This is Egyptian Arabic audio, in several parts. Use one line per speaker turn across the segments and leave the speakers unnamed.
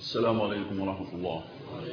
السلام عليكم ورحمة الله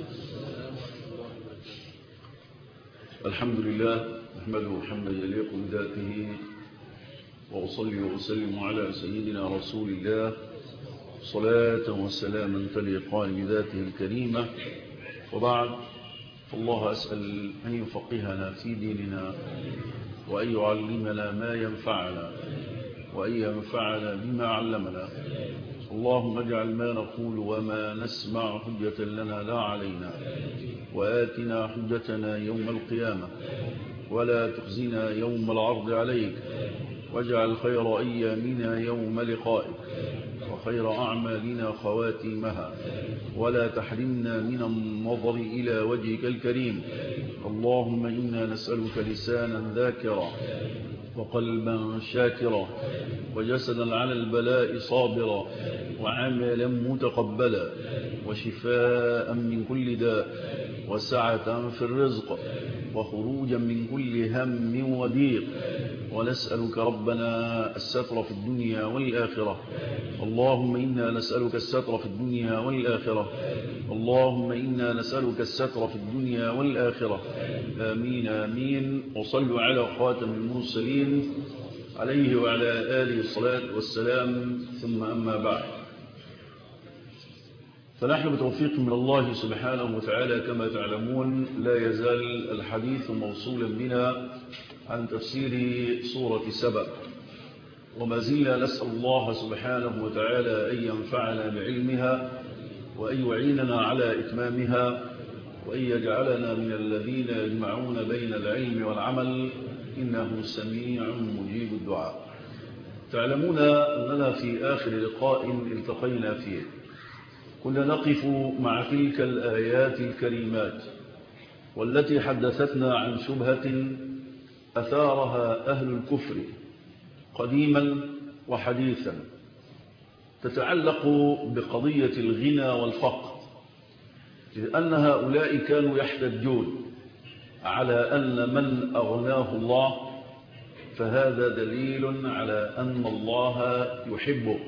الحمد لله نحمده حمدا يليق بذاته وأصلي وأسلم على سيدنا رسول الله صلاة وسلاما تليقان بذاته الكريمة وبعد فالله أسأل أن يفقهنا في ديننا وأن يعلمنا ما ينفعنا وأن ينفعنا بما علمنا اللهم اجعل ما نقول وما نسمع حجة لنا لا علينا وآتنا حجتنا يوم القيامة ولا تخزنا يوم العرض عليك واجعل خير أيامنا يوم لقائك وخير أعمالنا خواتيمها ولا تحرمنا من النظر إلى وجهك الكريم اللهم إنا نسألك لسانا ذاكرا وقلبا شاكرا وجسدا على البلاء صابرا وعملا متقبلا وشفاء من كل داء وسعة في الرزق وخروجا من كل هم وضيق ونسألك ربنا الستر في الدنيا والآخرة اللهم إنا نسألك الستر في الدنيا والآخرة اللهم إنا نسألك الستر في الدنيا والآخرة آمين آمين وصلوا على خاتم المرسلين عليه وعلى آله الصلاة والسلام ثم أما بعد فنحن بتوفيق من الله سبحانه وتعالى كما تعلمون لا يزال الحديث موصولا بنا عن تفسير سورة سبأ وما زلنا نسأل الله سبحانه وتعالى أن ينفعنا بعلمها وأن يعيننا على إتمامها وأن يجعلنا من الذين يجمعون بين العلم والعمل إنه سميع مجيب الدعاء تعلمون أننا في آخر لقاء التقينا فيه كنا نقف مع تلك الآيات الكريمات والتي حدثتنا عن شبهة أثارها أهل الكفر قديما وحديثا تتعلق بقضية الغنى والفقر إذ أن هؤلاء كانوا يحتجون على أن من أغناه الله فهذا دليل على أن الله يحبه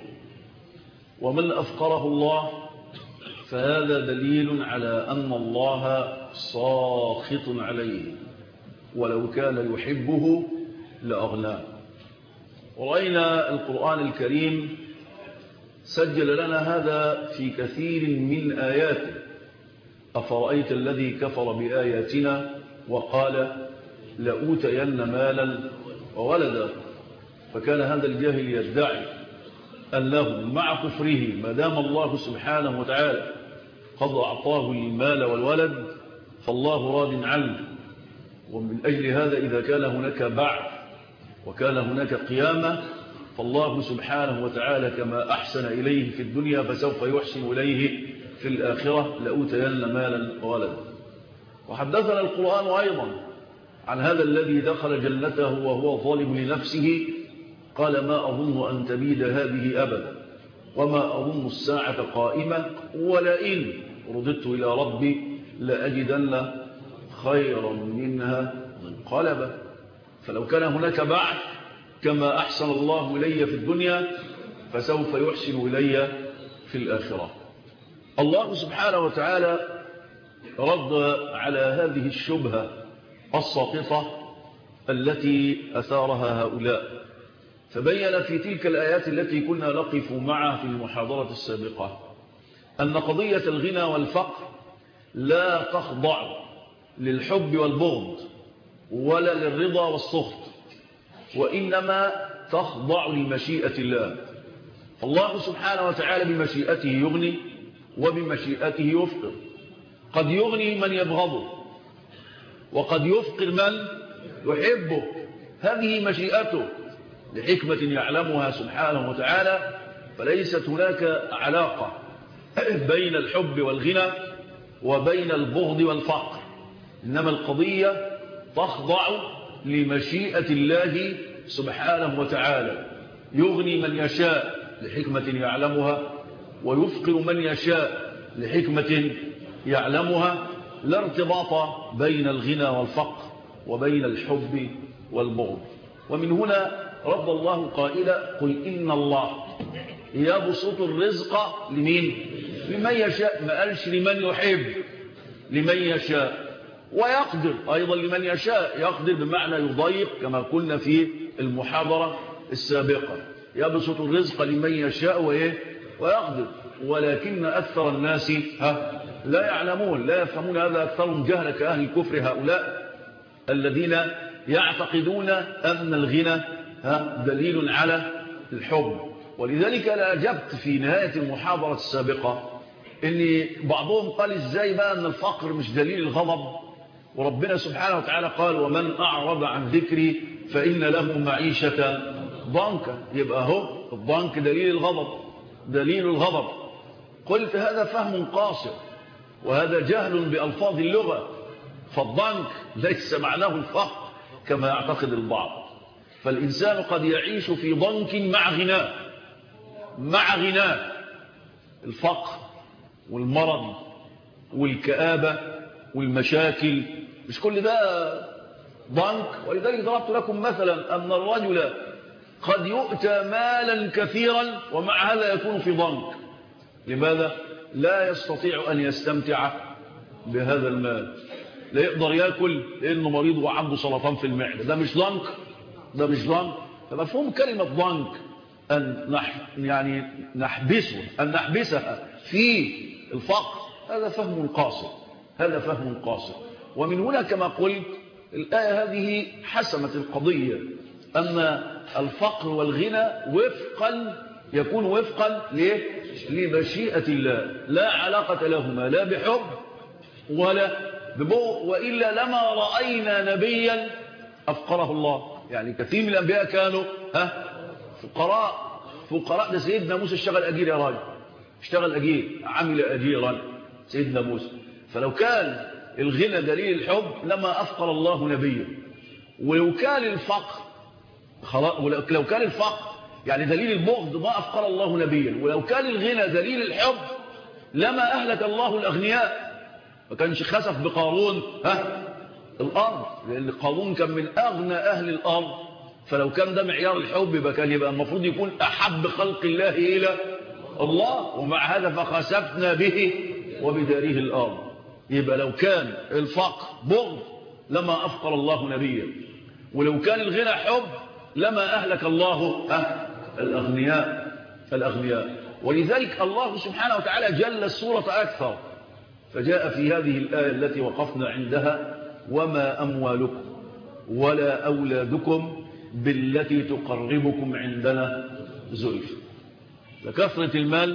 ومن أفقره الله فهذا دليل على أن الله ساخط عليه ولو كان يحبه لأغناه ورأينا القرآن الكريم سجل لنا هذا في كثير من آياته أفرأيت الذي كفر بآياتنا وقال لأوتين مالا وولدا فكان هذا الجاهل يدعي أنه مع كفره ما دام الله سبحانه وتعالى قد أعطاه المال والولد فالله راض عنه ومن أجل هذا إذا كان هناك بعث وكان هناك قيامة فالله سبحانه وتعالى كما أحسن إليه في الدنيا فسوف يحسن إليه في الآخرة لأوتين مالا وولدا وحدثنا القرآن أيضا عن هذا الذي دخل جنته وهو ظالم لنفسه قال ما أظن أن تبيد هذه أبدا وما أظن الساعة قائمة ولئن رددت إلى ربي لأجدن خيرا منها منقلبا فلو كان هناك بعث كما أحسن الله إلي في الدنيا فسوف يحسن إلي في الآخرة الله سبحانه وتعالى رد على هذه الشبهة الساقطة التي أثارها هؤلاء فبين في تلك الآيات التي كنا نقف معها في المحاضرة السابقة أن قضية الغنى والفقر لا تخضع للحب والبغض ولا للرضا والسخط وإنما تخضع لمشيئة الله الله سبحانه وتعالى بمشيئته يغني وبمشيئته يفقر قد يغني من يبغضه وقد يفقر من يحبه هذه مشيئته لحكمة يعلمها سبحانه وتعالى فليست هناك علاقة بين الحب والغنى وبين البغض والفقر إنما القضية تخضع لمشيئة الله سبحانه وتعالى يغني من يشاء لحكمة يعلمها ويفقر من يشاء لحكمة يعلمها لا ارتباط بين الغنى والفقر وبين الحب والبغض ومن هنا رد الله قائلا قل إن الله يبسط الرزق لمين لمن يشاء ما قالش لمن يحب لمن يشاء ويقدر أيضا لمن يشاء يقدر بمعنى يضيق كما قلنا في المحاضرة السابقة يبسط الرزق لمن يشاء وإيه ويقدر ولكن أكثر الناس ها لا يعلمون لا يفهمون هذا أكثرهم جهل كأهل الكفر هؤلاء الذين يعتقدون أن الغنى ها دليل على الحب ولذلك لا أجبت في نهاية المحاضرة السابقة ان بعضهم قال ازاي بقى ان الفقر مش دليل الغضب وربنا سبحانه وتعالى قال ومن أعرض عن ذكري فإن له معيشة ضنكا يبقى هو الضنك دليل الغضب دليل الغضب قلت هذا فهم قاصر وهذا جهل بألفاظ اللغة فالضنك ليس معناه الفقر كما يعتقد البعض فالإنسان قد يعيش في ضنك مع غناه مع غناه الفقر والمرض والكآبة والمشاكل مش كل ده ضنك ولذلك ضربت لكم مثلا أن الرجل قد يؤتى مالا كثيرا ومع هذا يكون في ضنك لماذا؟ لا يستطيع أن يستمتع بهذا المال لا يقدر يأكل لأنه مريض وعنده سرطان في المعدة ده مش ضنك ده مش ضنك فمفهوم كلمة ضنك أن نح يعني نحبسه أن نحبسها في الفقر هذا فهم قاصر هذا فهم قاصر ومن هنا كما قلت الآية هذه حسمت القضية أن الفقر والغنى وفقا يكون وفقا ليه؟ لمشيئة الله لا علاقة لهما لا بحب ولا ببغض وإلا لما رأينا نبيا أفقره الله يعني كثير من الأنبياء كانوا ها فقراء فقراء ده سيدنا موسى اشتغل أجير يا راجل اشتغل أجير عمل أجيرا سيدنا موسى فلو كان الغنى دليل الحب لما أفقر الله نبيه ولو كان الفقر لو كان الفقر يعني دليل البغض ما أفقر الله نبيا ولو كان الغنى دليل الحب لما أهلك الله الأغنياء ما كانش خسف بقارون ها الأرض لأن قارون كان من أغنى أهل الأرض فلو كان ده معيار الحب يبقى كان يبقى المفروض يكون أحب خلق الله إلى الله ومع هذا فخسفنا به وبداره الأرض يبقى لو كان الفقر بغض لما أفقر الله نبيا ولو كان الغنى حب لما أهلك الله أه الأغنياء الأغنياء ولذلك الله سبحانه وتعالى جل السورة أكثر فجاء في هذه الآية التي وقفنا عندها وما أموالكم ولا أولادكم بالتي تقربكم عندنا زلف لكثرة المال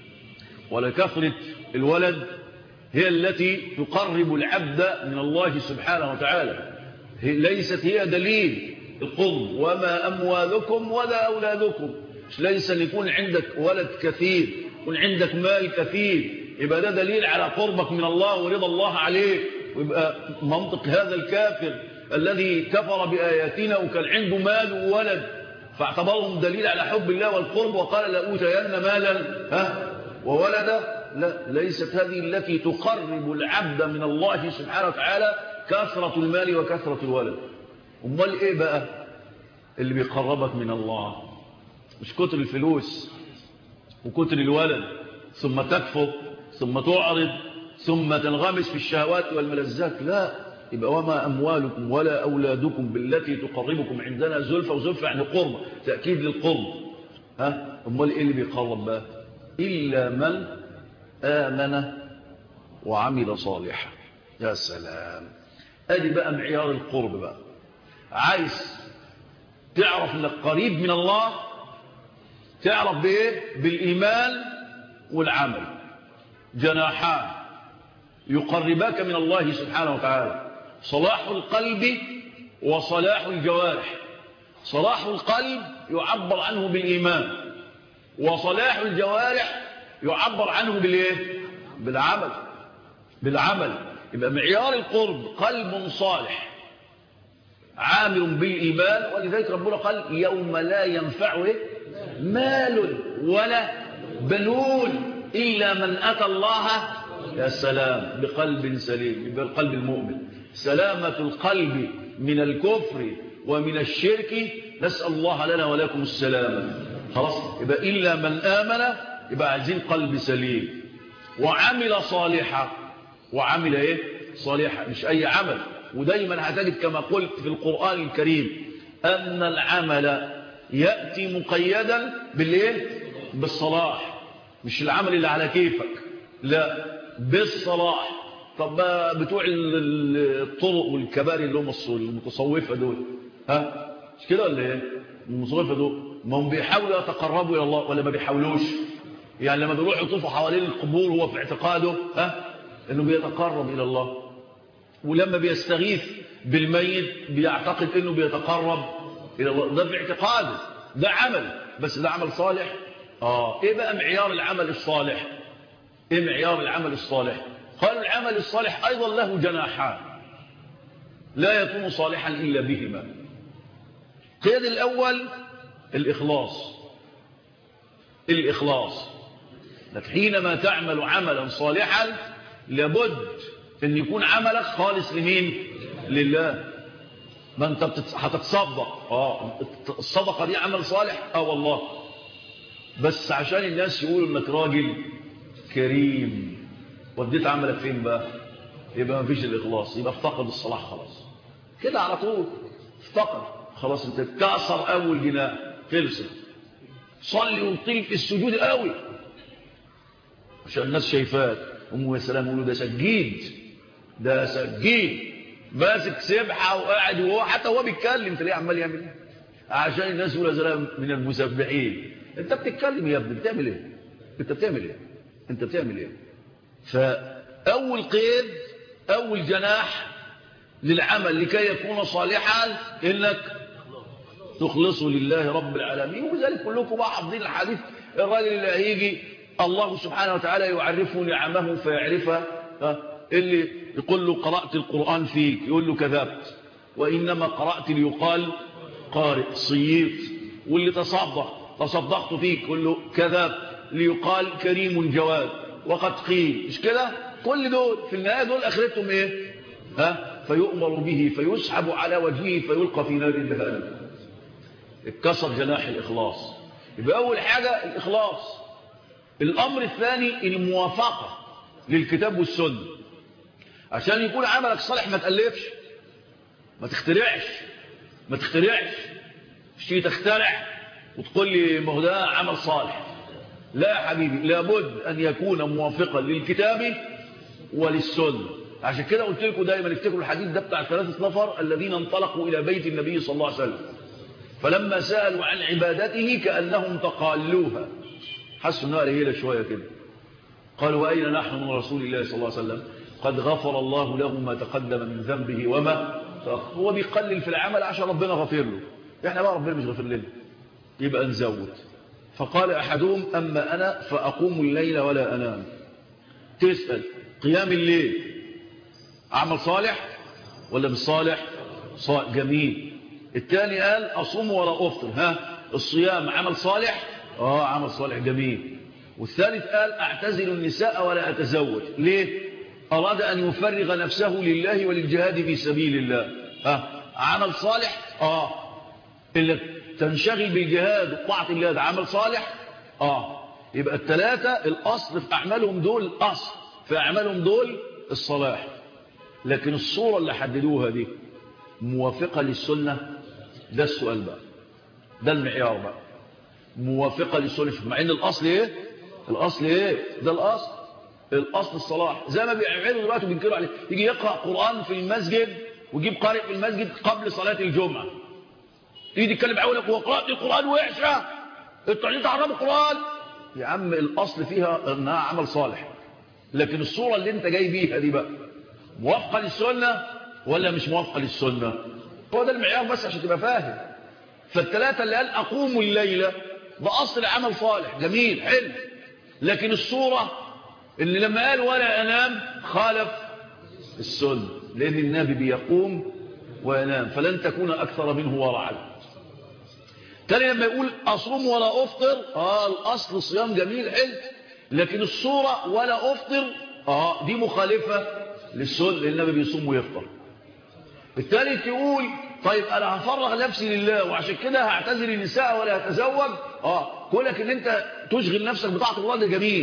ولكثرة الولد هي التي تقرب العبد من الله سبحانه وتعالى ليست هي دليل القرب وما أموالكم ولا أولادكم ليس أن يكون عندك ولد كثير يكون عندك مال كثير يبقى ده دليل على قربك من الله ورضا الله عليه ويبقى منطق هذا الكافر الذي كفر بآياتنا وكان عنده مال وولد فاعتبرهم دليل على حب الله والقرب وقال لأوتين مالا ها وولدا لا ليست هذه التي تقرب العبد من الله سبحانه وتعالى كثرة المال وكثرة الولد امال ايه بقى اللي بيقربك من الله مش كتر الفلوس وكتر الولد ثم تكفر ثم تعرض ثم تنغمس في الشهوات والملذات لا يبقى وما أموالكم ولا أولادكم بالتي تقربكم عندنا زلفة وزلفة يعني قرب تأكيد للقرب ها امال ايه اللي بيقرب بقى إلا من آمن وعمل صالحا يا سلام ادي بقى معيار القرب بقى عايز تعرف انك قريب من الله تعرف بايه بالايمان والعمل جناحان يقرباك من الله سبحانه وتعالى صلاح القلب وصلاح الجوارح صلاح القلب يعبر عنه بالايمان وصلاح الجوارح يعبر عنه بالايه بالعمل بالعمل يبقى معيار القرب قلب صالح عامر بالإيمان ولذلك ربنا قال يوم لا ينفع مال ولا بنون إلا من أتى الله يا سلام بقلب سليم بالقلب المؤمن سلامة القلب من الكفر ومن الشرك نسأل الله لنا ولكم السلامة خلاص يبقى إلا من آمن يبقى عايزين قلب سليم وعمل صالحا وعمل ايه صالحا مش اي عمل ودايما هتجد كما قلت في القرآن الكريم ان العمل يأتي مقيدا بالايه بالصلاح مش العمل اللي على كيفك لا بالصلاح طب بتوع الطرق والكباري اللي هم المتصوفة دول ها مش كده ولا ايه المتصوفة دول ما هم بيحاولوا يتقربوا الى الله ولا ما بيحاولوش يعني لما بيروحوا يطوفوا حوالين القبور هو في اعتقاده ها انه بيتقرب الى الله ولما بيستغيث بالميت بيعتقد انه بيتقرب الى الله ده في اعتقاده ده عمل بس ده عمل صالح اه ايه بقى معيار العمل الصالح ايه معيار العمل الصالح قال العمل الصالح ايضا له جناحان لا يكون صالحا الا بهما قيد الاول الاخلاص الاخلاص لك حينما تعمل عملا صالحا لابد ان يكون عملك خالص لمين لله ما انت هتتصدق اه الصدقه دي عمل صالح اه والله بس عشان الناس يقولوا انك راجل كريم وديت عملك فين بقى يبقى ما فيش الاخلاص يبقى افتقد الصلاح خلاص كده على طول افتقد خلاص انت اتكسر اول جناح خلصت صلي وطيل في السجود قوي عشان الناس شايفاك ام يا سلام يقولوا ده سجيد ده سجيد ماسك سبحه وقاعد وهو حتى هو بيتكلم تلاقيه عمال يعمل ايه عشان الناس يقولوا يا سلام من المسبحين انت بتتكلم يا ابني بتعمل ايه انت بتعمل ايه انت بتعمل ايه فاول قيد اول جناح للعمل لكي يكون صالحا انك تخلصه لله رب العالمين وبذلك كلكم بقى حافظين الحديث الراجل اللي هيجي الله سبحانه وتعالى يعرفه نعمه فيعرفها اللي يقول له قرأت القرآن فيك يقول له كذبت وإنما قرأت ليقال قارئ صييت واللي تصدق تصدقت فيك يقول له كذب ليقال كريم جواد وقد قيل مش كده كل دول في النهاية دول أخرتهم إيه ها فيؤمر به فيسحب على وجهه فيلقى في نار جهنم اتكسر جناح الإخلاص يبقى أول حاجة الإخلاص الأمر الثاني الموافقة للكتاب والسنة عشان يكون عملك صالح ما تألفش ما تخترعش ما تخترعش مش تيجي تخترع وتقول لي ما هو ده عمل صالح لا يا حبيبي لابد أن يكون موافقا للكتاب وللسنة عشان كده قلت لكم دايما افتكروا الحديث ده بتاع ثلاثة نفر الذين انطلقوا إلى بيت النبي صلى الله عليه وسلم فلما سألوا عن عبادته كأنهم تقالوها حسوا انها قليله شويه كده قالوا واين نحن من رسول الله صلى الله عليه وسلم قد غفر الله له ما تقدم من ذنبه وما هو بيقلل في العمل عشان ربنا غفر له احنا بقى ربنا مش غفر لنا يبقى نزود فقال احدهم اما انا فاقوم الليل ولا انام تسال قيام الليل عمل صالح ولا مش صالح صالح جميل الثاني قال اصوم ولا افطر ها الصيام عمل صالح اه عمل صالح جميل والثالث قال اعتزل النساء ولا اتزوج ليه اراد ان يفرغ نفسه لله وللجهاد في سبيل الله ها عمل صالح اه اللي تنشغل بالجهاد وطاعه الله ده عمل صالح اه يبقى الثلاثه الاصل في اعمالهم دول الاصل في اعمالهم دول الصلاح لكن الصوره اللي حددوها دي موافقه للسنه ده السؤال بقى ده المعيار بقى موافقة للسنة مع ان الاصل ايه الاصل ايه ده الاصل الاصل الصلاح زي ما بيعملوا دلوقتي بينكروا عليه يجي يقرأ قرآن في المسجد ويجيب قارئ في المسجد قبل صلاة الجمعة يجي يتكلم يقول لك هو قراءة القرآن وحشة انتوا عايزين تعرفوا القرآن يا عم الاصل فيها انها عمل صالح لكن الصورة اللي انت جاي بيها دي بقى موافقة للسنة ولا مش موافقة للسنة هو ده المعيار بس عشان تبقى فاهم فالثلاثة اللي قال أقوم الليلة ده أصل عمل صالح جميل حلو لكن الصورة اللي لما قال ولا أنام خالف السنة لأن النبي بيقوم وينام فلن تكون أكثر منه ورعا تاني لما يقول أصوم ولا أفطر آه الأصل صيام جميل حلو لكن الصورة ولا أفطر آه دي مخالفة للسنة لأن النبي بيصوم ويفطر الثالث يقول طيب انا هفرغ نفسي لله وعشان كده هعتزل النساء ولا هتزوج اه كونك ان انت تشغل نفسك بطاعه الله ده جميل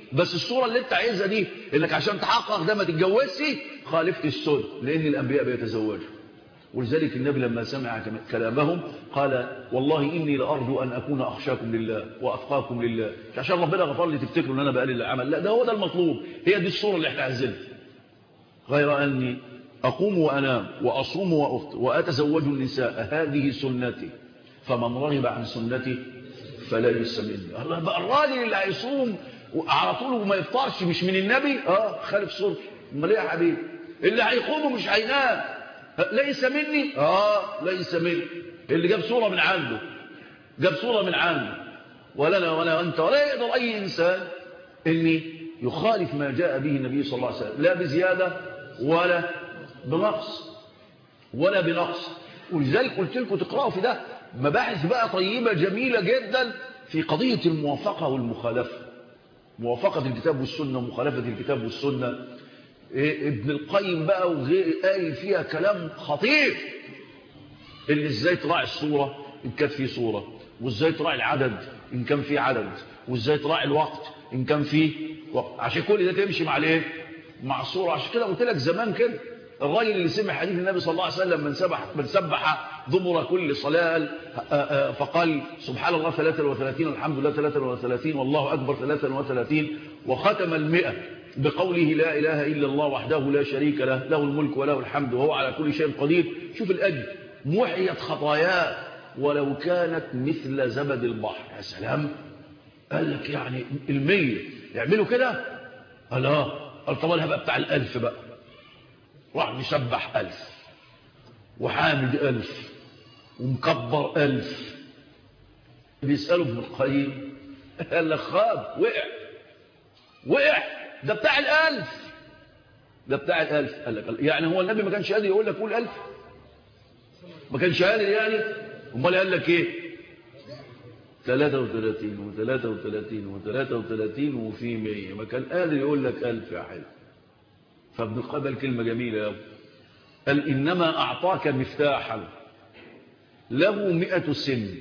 بس الصورة اللي انت عايزها دي انك عشان تحقق ده ما تتجوزش خالفت السنة لان الانبياء بيتزوجوا ولذلك النبي لما سمع كلامهم قال والله إني لأرجو أن أكون أخشاكم لله وأفقاكم لله عشان ربنا غفر لي تفتكروا أن أنا بقلل العمل لا ده هو ده المطلوب هي دي الصورة اللي احنا عايزينها غير أني أقوم وأنام وأصوم وأفطر وأتزوج النساء هذه سنتي فمن رغب عن سنتي فلا يسمعني الله بقى الراجل اللي هيصوم على طول وما يفطرش مش من النبي اه خالف صورته امال ايه يا حبيبي اللي هيقوم ومش هينام ليس مني اه ليس مني اللي جاب صورة من عنده جاب صورة من عنده ولا أنا ولا أنت ولا يقدر أي إنسان أني يخالف ما جاء به النبي صلى الله عليه وسلم لا بزيادة ولا بنقص ولا بنقص ولذلك قلت لكم تقرأوا في ده مباحث بقى طيبة جميلة جدا في قضية الموافقة والمخالفة موافقة الكتاب والسنة ومخالفة الكتاب والسنة إيه ابن القيم بقى وغير قايل فيها كلام خطير اللي ازاي تراعي الصورة ان كانت في صورة وازاي تراعي العدد ان كان في عدد وازاي تراعي الوقت ان كان في وقت عشان كل ده تمشي مع الايه مع الصورة عشان كده قلت لك زمان كده الراجل اللي سمع حديث النبي صلى الله عليه وسلم من سبح من سبح ضمر كل صلاة فقال سبحان الله 33 والحمد لله 33 والله أكبر 33 وختم المئة بقوله لا إله إلا الله وحده لا شريك له له الملك وله الحمد وهو على كل شيء قدير شوف الأجر محيت خطاياه ولو كانت مثل زبد البحر يا سلام قال لك يعني المية يعملوا كده قال اه قال طب انا هبقى بتاع الألف بقى راح مسبح ألف وحامد ألف ومكبر ألف بيسألوا ابن القيم قال لك خاب وقع وقع ده بتاع الألف ده بتاع الألف قال لك يعني هو النبي ما كانش قادر يقول لك قول ألف ما كانش قادر يعني امال قال لك ايه 33 و33 و33 وفي 100 ما كان قادر يقول لك ألف يا حلو فابن القيم قال كلمة جميلة يا قال إنما أعطاك مفتاحا له مئة سن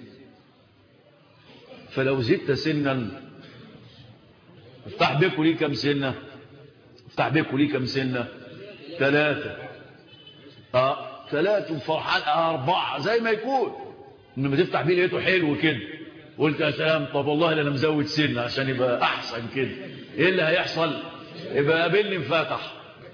فلو زدت سنا افتح بيكوا ليه كم سنة افتح بيكوا ليه كم سنة ثلاثة اه ثلاثة وفرحان أربعة زي ما يكون إنما تفتح بيه لقيته حلو كده قلت يا سلام طب والله أنا مزود سنة عشان يبقى أحسن كده إيه اللي هيحصل يبقى قابلني انفتح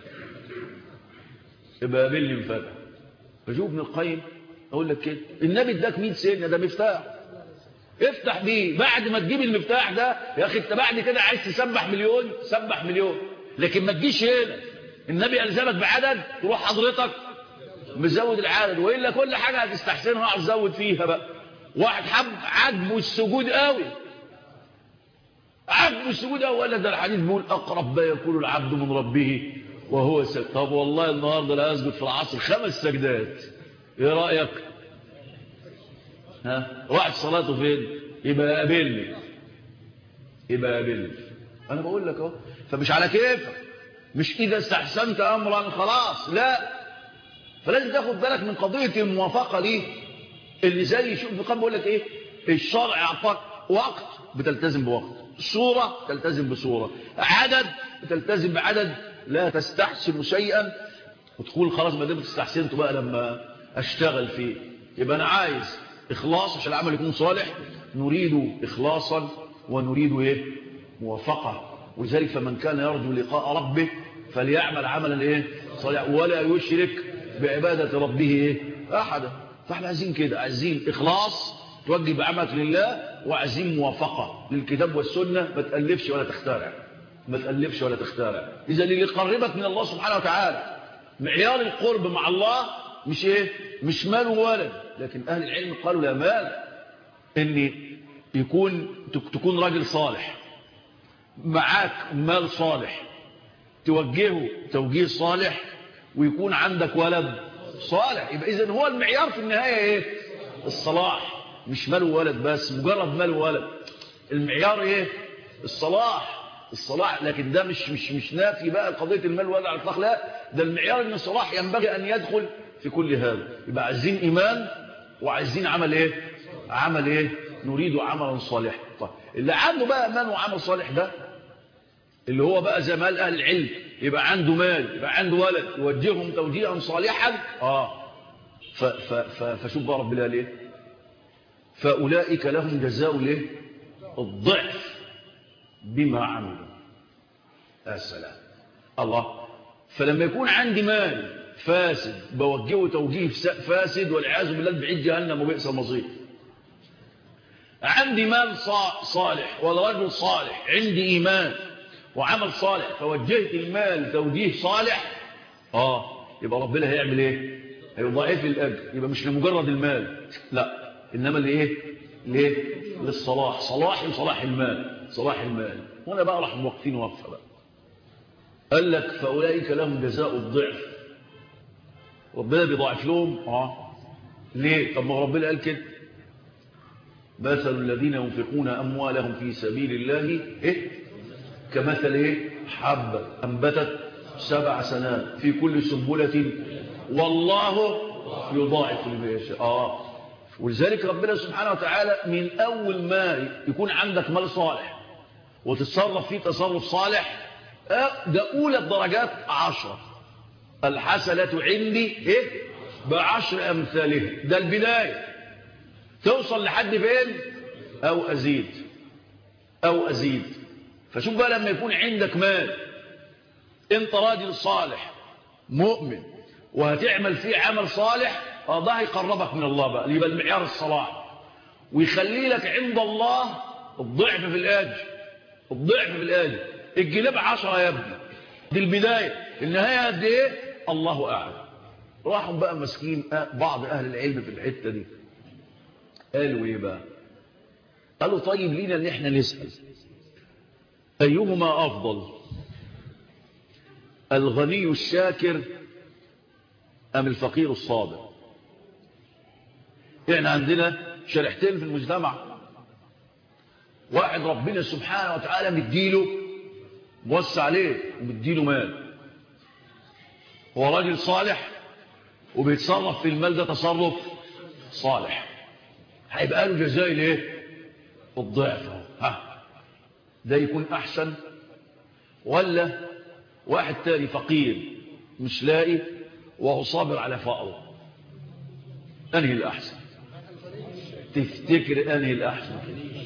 يبقى قابلني انفتح فشوف ابن القيم أقول لك كده النبي اداك 100 سنة ده مفتاح افتح بيه بعد ما تجيب المفتاح ده يا أخي انت بعد كده عايز تسبح مليون سبح مليون لكن ما تجيش هنا النبي ألزمك بعدد تروح حضرتك مزود العدد وإلا كل حاجة هتستحسنها هتزود فيها بقى واحد حب عجبه السجود قوي عجبه السجود قوي ولا ده الحديث بيقول أقرب ما يكون العبد من ربه وهو سجد طب والله النهاردة لا يسجد في العصر خمس سجدات ايه رأيك ها واحد صلاته فين يبقى قابلني يبقى قابلني انا بقول لك اهو فمش على كيفك مش اذا استحسنت امرا خلاص لا فلازم تاخد بالك من قضية الموافقة دي اللي زي شوف بقام بقول لك ايه الشرع اعطاك وقت بتلتزم بوقت صورة تلتزم بصورة عدد بتلتزم بعدد لا تستحسن شيئا وتقول خلاص ما دام استحسنته بقى لما اشتغل فيه يبقى انا عايز اخلاص عشان العمل يكون صالح نريد اخلاصا ونريد ايه موافقة ولذلك فمن كان يرجو لقاء ربه فليعمل عملا ايه صالح ولا يشرك بعبادة ربه ايه احدا فاحنا عايزين كده عايزين اخلاص توجه بعملك لله وعايزين موافقة للكتاب والسنة ما تألفش ولا تختارع ما تألفش ولا تختارع إذا اللي يقربك من الله سبحانه وتعالى معيار القرب مع الله مش ايه مش مال وولد لكن أهل العلم قالوا لا مال ان يكون تكون راجل صالح معاك مال صالح توجهه توجيه صالح ويكون عندك ولد صالح يبقى إذن هو المعيار في النهاية ايه الصلاح مش مال وولد بس مجرد مال وولد المعيار ايه الصلاح الصلاح لكن ده مش مش مش نافي بقى قضيه المال والولد على الاطلاق لا ده المعيار ان الصلاح ينبغي ان يدخل في كل هذا يبقى عايزين ايمان وعايزين عمل ايه عمل ايه نريد عملا صالحا طيب اللي عنده بقى ايمان وعمل صالح ده اللي هو بقى زي ما قال أهل العلم يبقى عنده مال يبقى عنده ولد يوجههم توجيها صالحا آه ف ف ف فشوف بقى ربنا ليه فأولئك لهم جزاء ليه الضعف بما عملوا السلام الله فلما يكون عندي مال فاسد بوجهه توجيه فاسد والعياذ بالله بعيد جهنم وبئس المصير عندي مال صالح ولا رجل صالح عندي إيمان وعمل صالح فوجهت المال توجيه صالح اه يبقى ربنا هيعمل ايه هيضاعف لي الاجر يبقى مش لمجرد المال لا انما لايه ليه للصلاح صلاح صلاح المال صلاح المال هنا بقى راح موقفين وقفه بقى قال لك فاولئك لهم جزاء الضعف ربنا بيضاعف لهم اه ليه طب ما ربنا قال كده مثل الذين ينفقون اموالهم في سبيل الله ايه كمثل ايه حبه انبتت سبع سنوات في كل سنبله والله يضاعف لمن يشاء اه ولذلك ربنا سبحانه وتعالى من اول ما يكون عندك مال صالح وتتصرف فيه تصرف صالح آه ده اولى الدرجات عشرة الحسنة عندي ايه بعشر امثالها ده البداية توصل لحد فين او ازيد او ازيد فشوف بقى لما يكون عندك مال انت راجل صالح مؤمن وهتعمل فيه عمل صالح اه ده هيقربك من الله بقى يبقى المعيار الصلاح ويخلي لك عند الله الضعف في الاجر الضعف في الاجر الجلاب عشرة يا ابني دي البداية النهاية قد ايه الله اعلم راحوا بقى مسكين بعض اهل العلم في الحتة دي قالوا ايه بقى قالوا طيب لينا ان احنا نسأل ايهما افضل الغني الشاكر ام الفقير الصابر يعني عندنا شريحتين في المجتمع واحد ربنا سبحانه وتعالى مديله موسع عليه ومديله مال هو راجل صالح وبيتصرف في المال ده تصرف صالح هيبقى له جزاء الايه الضعف ها ده يكون احسن ولا واحد تاني فقير مش لاقي وهو صابر على فقره انهي الاحسن تفتكر انهي الاحسن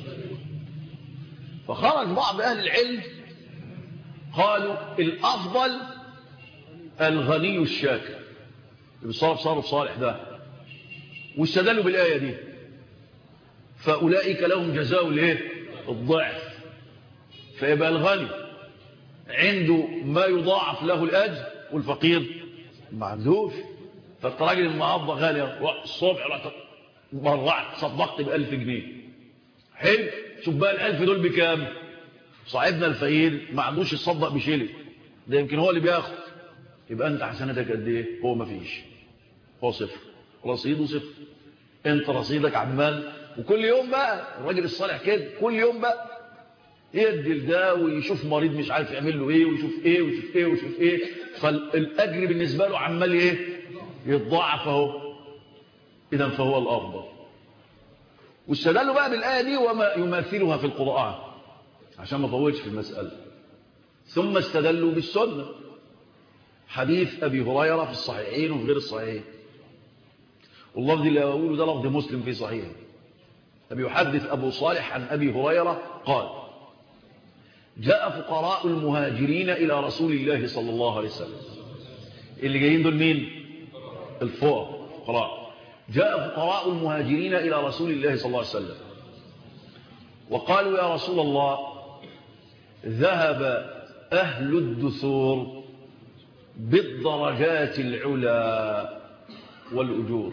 فخرج بعض اهل العلم قالوا الافضل الغني الشاكر اللي بيصرف صرف صالح ده واستدلوا بالايه دي فاولئك لهم جزاء الايه الضعف فيبقى الغني عنده ما يضاعف له الاجر والفقير ما عندوش فالراجل النهارده غالي الصبح رحت مرعت صدقت ب 1000 جنيه حلو شوف بقى ال 1000 دول بكام صاحبنا الفقير ما عندوش يصدق بشيلي ده يمكن هو اللي بياخد يبقى انت حسنتك قد ايه هو ما فيش هو صفر رصيده صفر انت رصيدك عمال وكل يوم بقى الراجل الصالح كده كل يوم بقى يدي لده ويشوف مريض مش عارف يعمل له ايه ويشوف ايه ويشوف ايه ويشوف ايه فالاجر بالنسبه له عمال ايه يتضاعف اهو اذا فهو الافضل واستدلوا بقى بالايه دي وما يماثلها في القران عشان ما اطولش في المساله ثم استدلوا بالسنه حديث ابي هريره في الصحيحين وفي غير الصحيحين واللفظ اللي اقوله ده لفظ مسلم في صحيحه فبيحدث ابو صالح عن ابي هريره قال جاء فقراء المهاجرين إلى رسول الله صلى الله عليه وسلم اللي جايين دول مين الفقراء فقراء جاء فقراء المهاجرين إلى رسول الله صلى الله عليه وسلم وقالوا يا رسول الله ذهب أهل الدثور بالدرجات العلا والأجور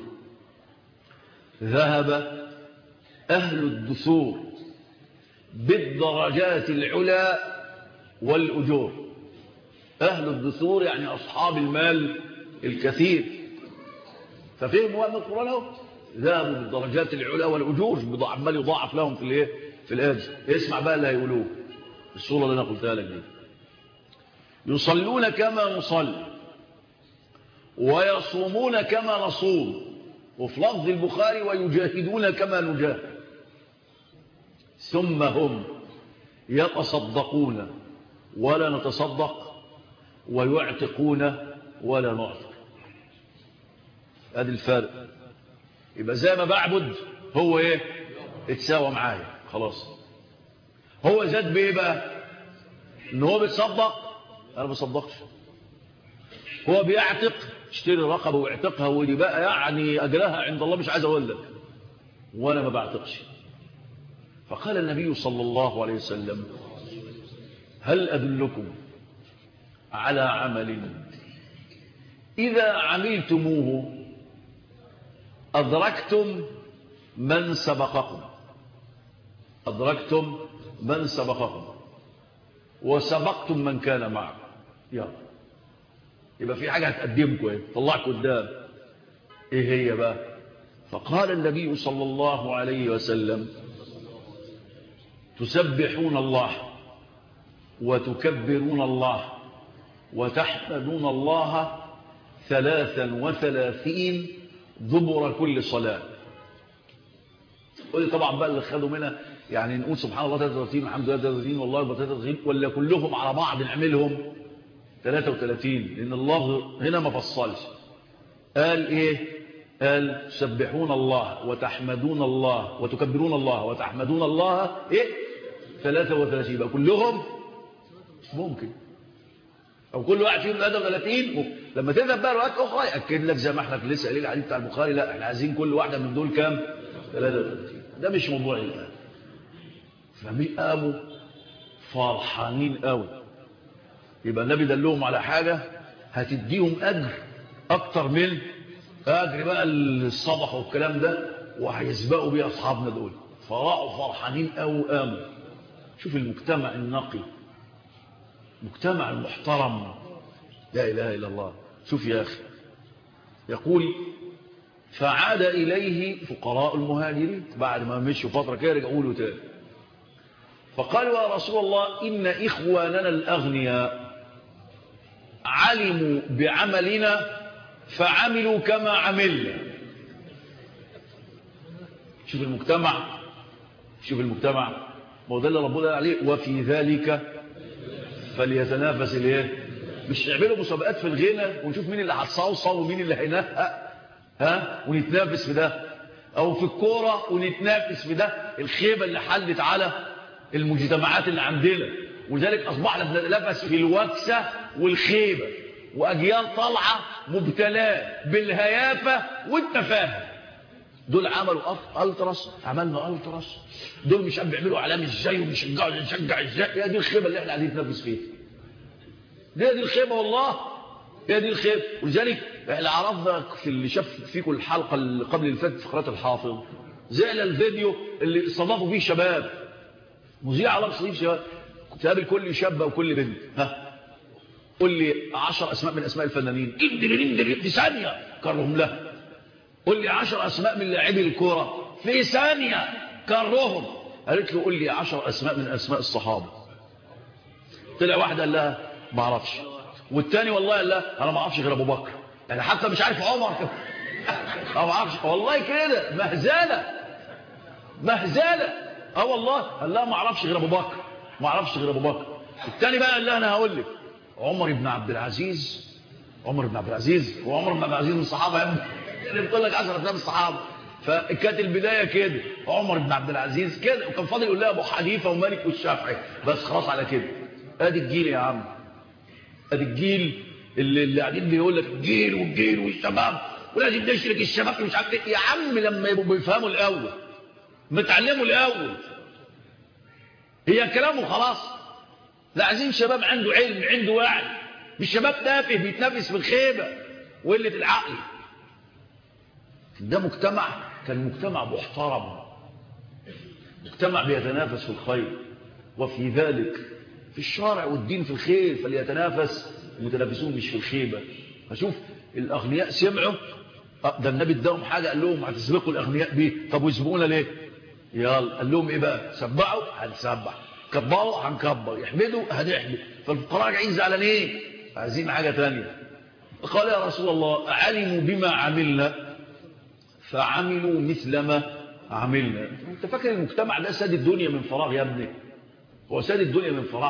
ذهب أهل الدثور بالدرجات العلا والأجور أهل الدثور يعني أصحاب المال الكثير ففهموا أن القرآن هو ذهبوا بالدرجات العلا والأجور عمال يضاعف لهم في الايه في الآجر اسمع بقى اللي هيقولوه الصورة اللي أنا قلتها لك دي يصلون كما نصلي ويصومون كما نصوم وفي لفظ البخاري ويجاهدون كما نجاهد ثم هم يتصدقون ولا نتصدق ويعتقون ولا نعتق ادي الفرق يبقى زي ما بعبد هو ايه اتساوى معايا خلاص هو زاد بايه بقى ان هو بيتصدق انا ما بصدقش هو بيعتق اشتري رقبه واعتقها ودي بقى يعني اجرها عند الله مش عايز اقول لك وانا ما بعتقش فقال النبي صلى الله عليه وسلم هل ادلكم على عمل اذا عملتموه ادركتم من سبقكم ادركتم من سبقكم وسبقتم من كان معكم يلا يبقى في حاجة هتقدمكم ايه طلعكم قدام ايه هي بقى فقال النبي صلى الله عليه وسلم تسبحون الله وتكبرون الله وتحمدون الله ثلاثا وثلاثين ضبر كل صلاة قل طبعا بقى اللي خدوا منها يعني نقول سبحان الله 33 والحمد لله 33 والله أكبر 33 ولا كلهم على بعض نعملهم 33 لأن الله هنا ما فصلش قال إيه قال تسبحون الله وتحمدون الله وتكبرون الله وتحمدون الله إيه 33 يبقى كلهم ممكن أو كل واحد فيهم 33 لما تذهب بقى روايات أخرى يأكد لك زي ما احنا في لسه قايلين الحديث بتاع البخاري لا احنا عايزين كل واحدة من دول كام 33 ده مش موضوعي الآن فقاموا فرحانين قوي يبقى النبي دلهم على حاجة هتديهم أجر أكتر من أجر بقى الصبح والكلام ده وهيسبقوا بيه أصحابنا دول فراحوا فرحانين قوي قاموا شوف المجتمع النقي مجتمع المحترم لا إله إلا الله شوف يا أخي يقول فعاد إليه فقراء المهاجرين بعد ما مشوا فترة كده رجعوا له تاني فقالوا يا رسول الله إن إخواننا الأغنياء علموا بعملنا فعملوا كما عملنا شوف المجتمع شوف المجتمع ما هو ده اللي ربنا قال عليه وفي ذلك فليتنافس الايه مش نعملوا مسابقات في الغنى ونشوف مين اللي هتصوصو ومين اللي هينهق ها ونتنافس في ده او في الكوره ونتنافس في ده الخيبه اللي حلت على المجتمعات اللي عندنا ولذلك اصبحنا بنتنافس في الوكسه والخيبه واجيال طالعه مبتلاه بالهيافه والتفاهه دول عملوا التراس عملنا التراس دول مش عم بيعملوا اعلام ازاي وبيشجعوا نشجع ازاي هي دي الخيبه اللي احنا قاعدين نتنافس فيها دي دي الخيبه والله هي دي الخيبه ولذلك احنا عرفنا في اللي شاف فيكم الحلقه اللي قبل اللي فاتت فقرات الحافظ زعل الفيديو اللي استضافوا فيه شباب مذيع على مصريف شباب تقابل كل شاب وكل بنت ها قول لي 10 اسماء من اسماء الفنانين في ثانيه كرهم له قول لي 10 اسماء من لاعبي الكوره في ثانيه كرهم قالت له قول لي 10 اسماء من اسماء الصحابه طلع واحده قال لها ما اعرفش والتاني والله قال لها انا ما اعرفش غير ابو بكر يعني حتى مش عارف عمر ما اعرفش والله كده مهزله مهزله اه والله قال لها ما اعرفش غير ابو بكر ما اعرفش غير ابو بكر التاني بقى قال لها انا هقول لك عمر بن عبد العزيز عمر بن عبد العزيز وعمر بن عبد العزيز من الصحابه يا ابني اللي بتقول لك 10 افلام الصحابه فكانت البدايه كده عمر بن عبد العزيز كده وكان فاضل يقول لها ابو حنيفه ومالك والشافعي بس خلاص على كده ادي الجيل يا عم ادي الجيل اللي, اللي قاعدين بيقول لك الجيل والجيل والشباب ولازم نشرك الشباب مش عارف ايه يا عم لما يبقوا بيفهموا الاول متعلموا الاول هي كلامه خلاص لا عايزين شباب عنده علم عنده وعي مش شباب تافه بيتنافس في الخيبه وقله العقل ده مجتمع كان مجتمع محترم مجتمع بيتنافس في الخير وفي ذلك في الشارع والدين في الخير فليتنافس المتنافسون مش في الخيبة فشوف الأغنياء سمعوا ده النبي اداهم حاجة قال لهم هتسبقوا الأغنياء بيه طب ويسبقونا ليه يلا قال لهم ايه بقى سبعوا هنسبح كبروا هنكبر يحمدوا هنحمد فالفقراء جايين زعلانين عايزين حاجة تانية قال يا رسول الله علموا بما عملنا فعملوا مثل ما عملنا انت فاكر المجتمع ده ساد الدنيا من فراغ يا ابني هو ساد الدنيا من فراغ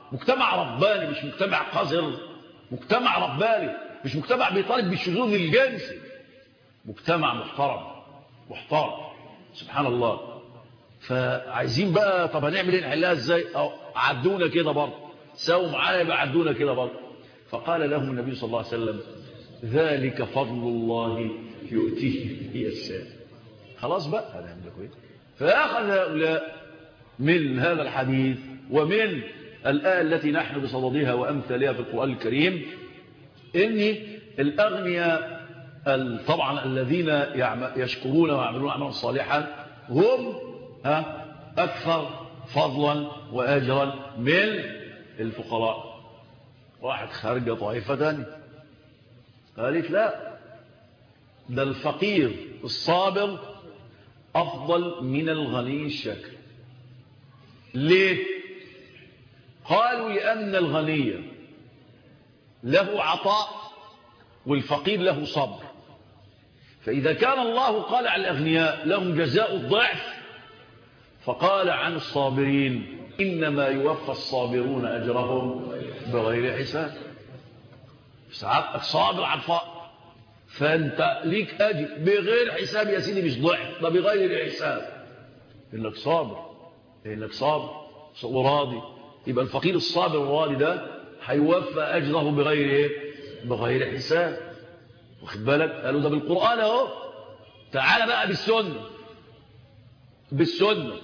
مجتمع رباني مش مجتمع قذر مجتمع رباني مش مجتمع بيطالب بالشذوذ الجنسي مجتمع محترم محترم سبحان الله فعايزين بقى طب هنعمل ايه نحلها ازاي أو عدونا كده برضه ساووا معانا يبقى عدونا كده برضه فقال لهم النبي صلى الله عليه وسلم ذلك فضل الله يؤتيه من يشاء خلاص بقى هنعمل لكم ايه فاخذ هؤلاء من هذا الحديث ومن الآية التي نحن بصددها وأمثالها في القرآن الكريم إن الأغنياء طبعا الذين يشكرون ويعملون عملا صالحا هم ها أكثر فضلا وأجرا من الفقراء واحد خارج طائفة ثانيه قالت لا ده الفقير الصابر أفضل من الغني الشاكر ليه قالوا لأن الغني له عطاء والفقير له صبر فإذا كان الله قال على الأغنياء لهم جزاء الضعف فقال عن الصابرين إنما يوفى الصابرون أجرهم بغير حساب ساعات صابر على الفقر فأنت ليك أجر بغير حساب يا سيدي مش ضعف ده بغير حساب إنك صابر إنك صابر وراضي يبقى الفقير الصابر الراضي ده هيوفى أجره بغير إيه؟ بغير حساب واخد بالك قالوا ده بالقرآن اهو تعال بقى بالسنة بالسنة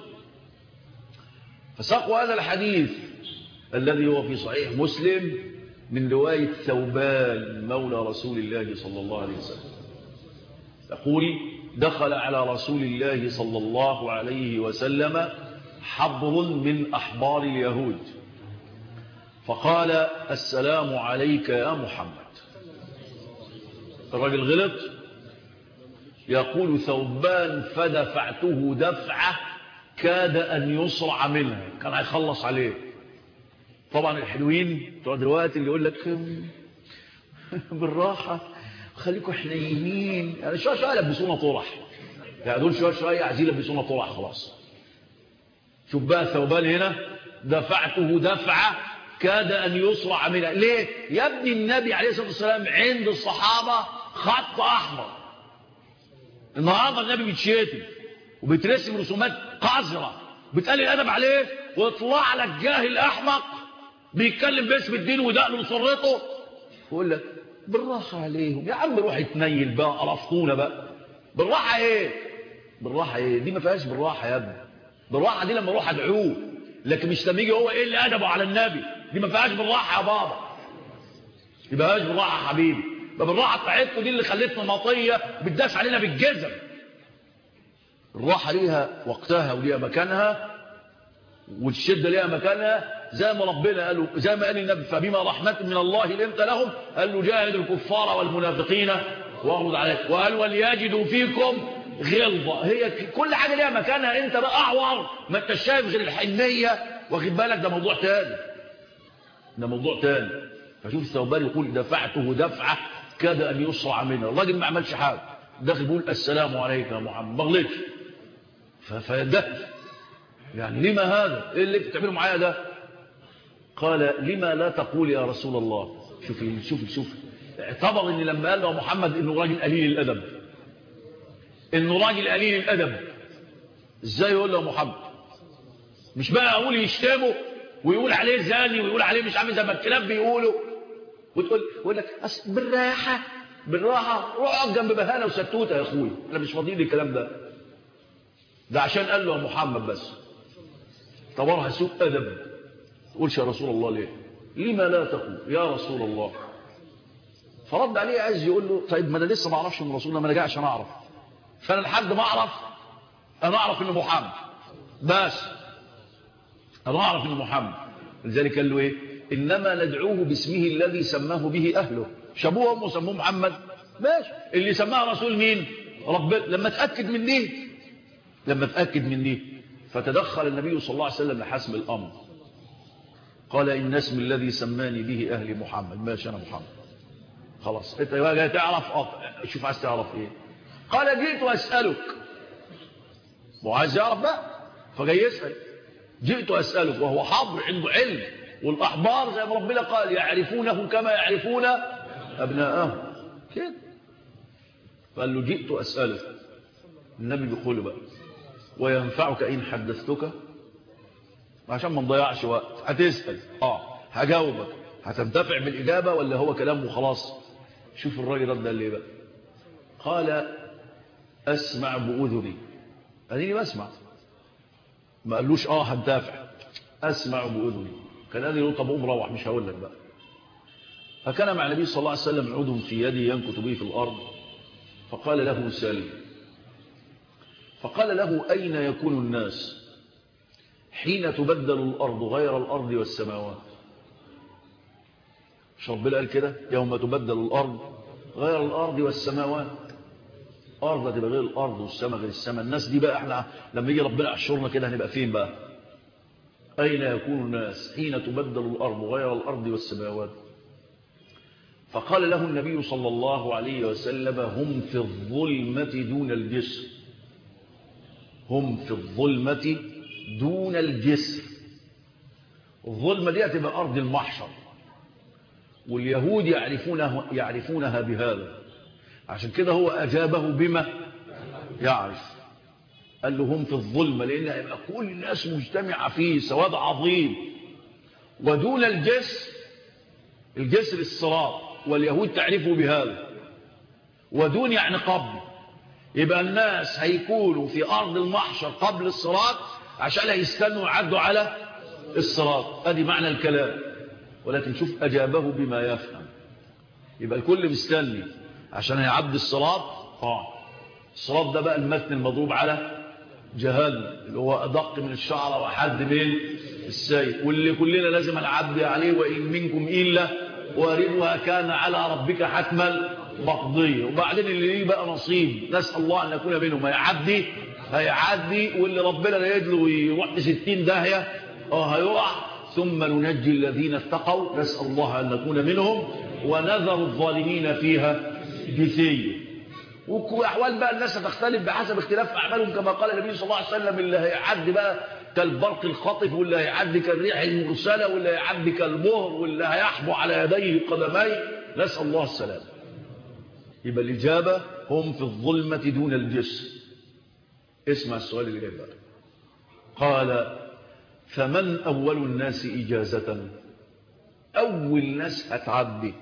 فساقوا هذا الحديث الذي هو في صحيح مسلم من رواية ثوبان مولى رسول الله صلى الله عليه وسلم تقول دخل على رسول الله صلى الله عليه وسلم حبر من أحبار اليهود فقال السلام عليك يا محمد الرجل غلط يقول ثوبان فدفعته دفعة كاد أن يصرع منها كان هيخلص عليه طبعا الحلوين بتوع دلوقتي اللي يقول لك بالراحة خليكم حنينين يعني شوية شوية يلبسونا طرح يعني دول شوية شوية عايزين يلبسونا طرح خلاص شوف بقى ثوبان هنا دفعته دفعة كاد أن يصرع منها ليه يا ابن النبي عليه الصلاة والسلام عند الصحابة خط أحمر النهاردة النبي بيتشتم وبيترسم رسومات قذرة بتقلل الأدب عليه ويطلع لك جاهل أحمق بيتكلم باسم الدين ودقله وصرته ويقول لك بالراحة عليهم يا عم روح اتنيل بقى قرفونا بقى بالراحة ايه بالراحة ايه دي ما فيهاش بالراحة يا ابني بالراحة دي لما اروح ادعوه لكن مش لما يجي هو ايه اللي ادبه على النبي دي ما فيهاش بالراحة يا بابا يبقى فيهاش بالراحة يا حبيبي ده بالراحة بتاعتكم دي اللي خلتنا مطية بتداس علينا بالجزم الراحة ليها وقتها وليها مكانها والشدة ليها مكانها زي ما ربنا قالوا زي ما قال النبي فبما رحمة من الله لنت لهم قال له جاهد الكفار والمنافقين واغلظ عليك وقال وليجدوا فيكم غلظة هي كل حاجة ليها مكانها انت بقى اعور ما انت شايف غير الحنية واخد بالك ده موضوع تاني ده موضوع تاني فشوف الثوبان يقول دفعته دفعة كاد ان يصرع منه الراجل ما عملش حاجة داخل بيقول السلام عليك يا محمد ما غلطش فده يعني لما هذا ايه اللي بتعمله معايا ده قال لما لا تقول يا رسول الله شوف شوف شوف اعتبر ان لما قال له محمد انه راجل قليل الادب انه راجل قليل الادب ازاي يقول له محمد مش بقى اقول يشتمه ويقول عليه زاني ويقول عليه مش عامل زي ما الكلاب بيقولوا وتقول يقول لك اصل بالراحه بالراحه روح اقعد جنب بهانه وستوته يا اخويا انا مش فاضي لي الكلام ده ده عشان قال له يا محمد بس طورها سوء ادب تقولش يا رسول الله ليه لما لا تقول يا رسول الله فرد عليه عايز يقول له طيب ما انا لسه ما اعرفش من رسول الله ما انا جاي عشان اعرف فانا لحد ما اعرف انا اعرف انه محمد بس انا اعرف انه محمد لذلك قال له ايه انما ندعوه باسمه الذي سماه به اهله شابوه وامه سموه محمد ماشي اللي سماه رسول مين رب لما تاكد من دي لما تاكد من دي فتدخل النبي صلى الله عليه وسلم لحسم الامر قال إن اسم الذي سماني به أهل محمد ماشي أنا محمد خلاص انت جاي تعرف شوف عايز تعرف ايه قال جئت أسألك وعايز يعرف بقى فجاي يسأل جئت أسألك وهو حاضر عنده علم والأحبار زي ما ربنا قال يعرفونه كما يعرفون أبناءهم كده فقال له جئت أسألك النبي بيقول بقى وينفعك إن حدثتك عشان ما نضيعش وقت هتسأل اه هجاوبك هتنتفع بالإجابة ولا هو كلام وخلاص شوف الراجل رد قال ليه بقى قال أسمع بأذني أديني بسمع ما قالوش اه هنتافع أسمع بأذني كان قال له طب قوم روح مش هقول لك بقى فكان مع النبي صلى الله عليه وسلم عود في يده ينكت به في الأرض فقال له سالم فقال له أين يكون الناس حين تبدل الأرض غير الأرض والسماوات مش ربنا قال كده يوم تبدل الأرض غير الأرض والسماوات أرض تبقى غير الأرض والسماء غير السماء الناس دي بقى احنا لما يجي ربنا يحشرنا كده هنبقى فين بقى أين يكون الناس حين تبدل الأرض غير الأرض والسماوات فقال له النبي صلى الله عليه وسلم هم في الظلمة دون الجسر هم في الظلمة دون الجسر الظلمة دي هتبقى أرض المحشر واليهود يعرفونها, يعرفونها بهذا عشان كده هو أجابه بما يعرف قال له هم في الظلمة لأن هيبقى كل الناس مجتمعة فيه سواد عظيم ودون الجسر الجسر الصراط واليهود تعرفوا بهذا ودون يعني قبل يبقى الناس هيكونوا في أرض المحشر قبل الصراط عشان يستنوا يعدوا على الصراط ادي معنى الكلام ولكن شوف أجابه بما يفهم يبقى الكل مستني عشان هيعدي الصراط اه الصراط ده بقى المتن المضروب على جهنم اللي هو أدق من الشعر وحد من السيف واللي كلنا لازم نعدي عليه وإن منكم إلا واردها كان على ربك حتما مقضية وبعدين اللي ليه بقى نصيب نسأل الله أن نكون منهم هيعدي هيعدي واللي ربنا لا يجله ويروح في ستين داهية اه هيقع ثم ننجي الذين اتقوا نسأل الله أن نكون منهم ونذر الظالمين فيها جثية وأحوال بقى الناس هتختلف بحسب اختلاف أعمالهم كما قال النبي صلى الله عليه وسلم اللي هيعدي بقى كالبرق الخطف واللي هيعدي كالريح المرسلة واللي هيعدي كالمهر واللي هيحبو على يديه قدميه نسأل الله السلام يبقى الإجابة هم في الظلمة دون الجسر اسمع السؤال اللي جاي بقى قال فمن أول الناس إجازة أول ناس هتعدي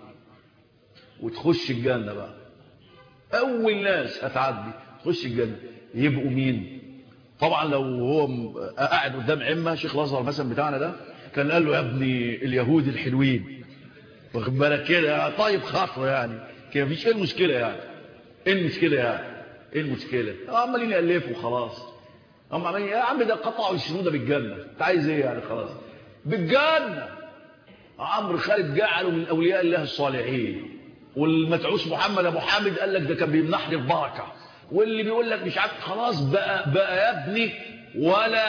وتخش الجنة بقى أول ناس هتعدي تخش الجنة يبقوا مين طبعا لو هو قاعد قدام عمة شيخ الأزهر مثلا بتاعنا ده كان قال له يا ابني اليهود الحلوين واخد بالك كده طيب خاطره يعني كده مفيش ايه المشكلة يعني ايه المشكلة يعني ايه المشكلة عمالين يألفوا خلاص هم عمالين يا عم ده قطعوا الشنودة بالجنة انت عايز ايه يعني خلاص بالجنة عمرو خالد جعله من أولياء الله الصالحين والمتعوس محمد ابو حامد قال لك ده كان بيمنحني البركة واللي بيقول لك مش عارف خلاص بقى, بقى يا ابني ولا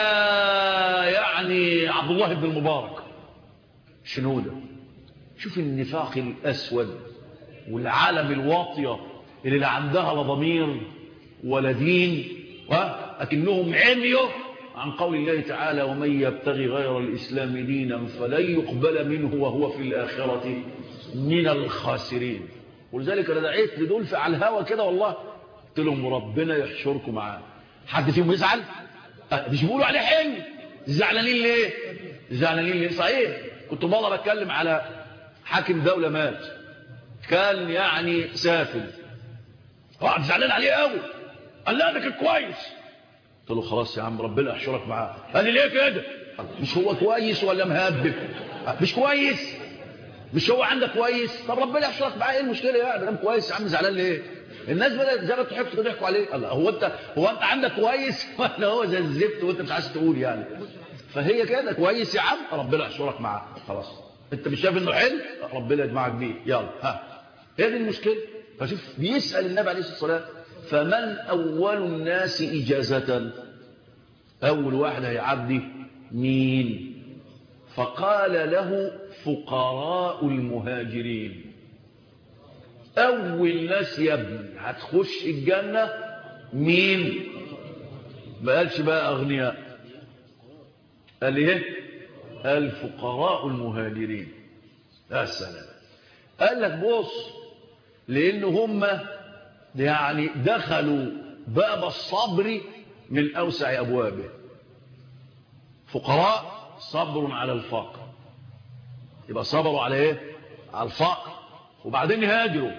يعني عبد الله بن المبارك شنودة شوف النفاق الأسود والعالم الواطية اللي لا عندها لا ضمير ولا دين لكنهم عميوا عن قول الله تعالى ومن يبتغي غير الإسلام دينا فلن يقبل منه وهو في الآخرة من الخاسرين ولذلك أنا دعيت لدول في على الهوا كده والله قلت لهم ربنا يحشركم معاه حد فيهم يزعل مش بيقولوا عليه حلو زعلانين ليه زعلانين ليه صحيح كنت مرة بتكلم على حاكم دولة مات كان يعني سافل واحد زعلان عليه قوي قال لا ده كان كويس قلت له خلاص يا عم ربنا يحشرك معاه قال لي ليه كده مش هو كويس ولا مهبب مش كويس مش هو عندك كويس طب ربنا يحشرك معاه ايه المشكله يعني ده كويس يا عم زعلان ليه الناس بدات زي ما تحب تضحكوا عليه الله هو انت هو انت عندك كويس ولا هو زي الزفت وانت مش عايز تقول يعني فهي كده كويس يا عم ربنا يحشرك معاه خلاص انت مش شايف انه حلو ربنا يجمعك بيه يلا ها هي دي المشكله فشوف بيسال النبي عليه الصلاه والسلام فمن اول الناس اجازه اول واحد هيعدي مين فقال له فقراء المهاجرين اول ناس يا ابني هتخش الجنه مين ما قالش بقى اغنياء قال ايه الفقراء المهاجرين يا سلام قال لك بص لأن هم يعني دخلوا باب الصبر من أوسع أبوابه فقراء صبر على الفقر يبقى صبروا على ايه على الفقر وبعدين هاجروا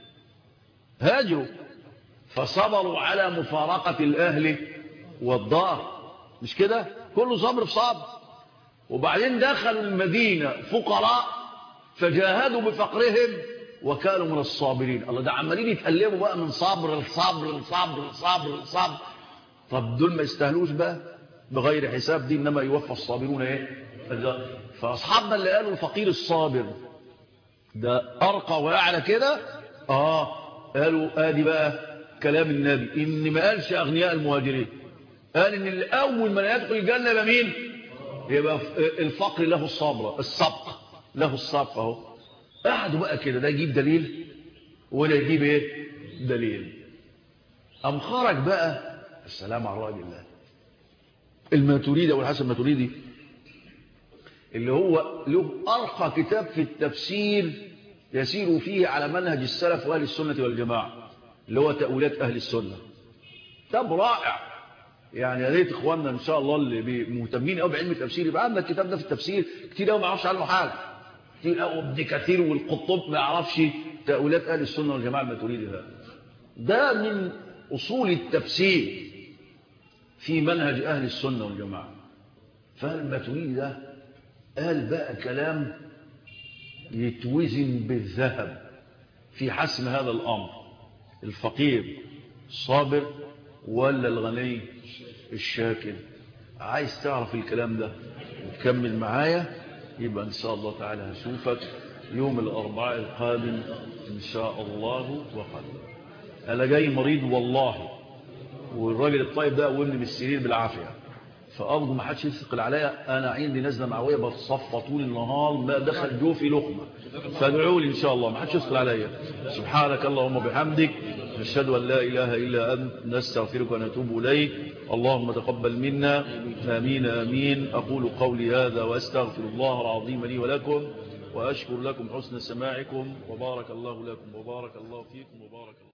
هاجروا فصبروا على مفارقة الأهل والدار مش كده كله صبر في صبر وبعدين دخلوا المدينة فقراء فجاهدوا بفقرهم وكانوا من الصابرين الله ده عمالين يتقلبوا بقى من صبر لصبر لصبر لصبر لصبر طب دول ما يستاهلوش بقى بغير حساب دي انما يوفى الصابرون ايه فاصحابنا اللي قالوا الفقير الصابر ده ارقى واعلى كده اه قالوا ادي بقى كلام النبي ان ما قالش اغنياء المهاجرين قال ان الاول من يدخل الجنه يبقى مين يبقى الفقر له الصبر السبق له السبق اهو قعدوا بقى كده ده يجيب دليل ولا يجيب ايه دليل ام خرج بقى السلام على الراجل ده الماتريدي ابو الحسن الماتريدي اللي هو له ارقى كتاب في التفسير يسير فيه على منهج السلف واهل السنه والجماعه اللي هو تاويلات اهل السنه كتاب رائع يعني يا ريت اخواننا ان شاء الله اللي مهتمين قوي بعلم التفسير يبقى عندنا الكتاب ده في التفسير كتير قوي ما يعرفش عنه حاجه كتير قوي ابن كثير والقطب ما يعرفش تاويلات اهل السنه والجماعه الماتريدي ده ده من اصول التفسير في منهج اهل السنه والجماعه فالماتريدي ده قال بقى كلام يتوزن بالذهب في حسم هذا الامر الفقير الصابر ولا الغني الشاكر عايز تعرف الكلام ده وتكمل معايا يبقى ان شاء الله تعالى هشوفك يوم الاربعاء القادم ان شاء الله وقدر انا جاي مريض والله والراجل الطيب ده قومني من السرير بالعافيه فارجو ما حدش يثقل عليا انا عندي نزله معويه بتصفى طول النهار ما دخل جوفي لقمه فادعوا لي ان شاء الله ما حدش يثقل عليا سبحانك اللهم وبحمدك نشهد ان لا اله الا انت نستغفرك ونتوب اليك اللهم تقبل منا امين امين اقول قولي هذا واستغفر الله العظيم لي ولكم واشكر لكم حسن سماعكم وبارك الله لكم وبارك الله فيكم وبارك الله